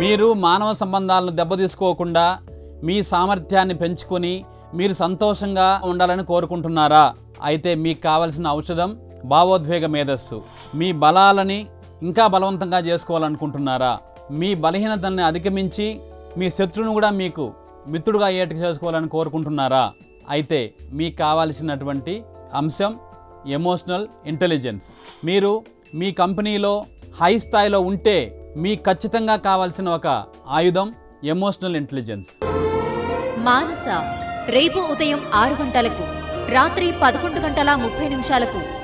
మీరు మానవ సంబంధాలను దెబ్బతీసుకోకుండా మీ సామర్థ్యాన్ని పెంచుకొని మీరు సంతోషంగా ఉండాలని కోరుకుంటున్నారా అయితే మీకు కావలసిన ఔషధం భావోద్వేగ మేధస్సు మీ బలాలని ఇంకా బలవంతంగా చేసుకోవాలనుకుంటున్నారా మీ బలహీనతల్ని అధిగమించి మీ శత్రువును కూడా మీకు మిత్రుడుగా అయ్యేట్టు చేసుకోవాలని కోరుకుంటున్నారా అయితే మీకు కావాల్సినటువంటి అంశం ఎమోషనల్ ఇంటెలిజెన్స్ మీరు మీ కంపెనీలో హై స్థాయిలో ఉంటే మీకు ఖచ్చితంగా కావాల్సిన ఒక ఆయుధం ఎమోషనల్ ఇంటెలిజెన్స్ మానస రేపు ఉదయం ఆరు గంటలకు రాత్రి పదకొండు గంటల ముప్పై నిమిషాలకు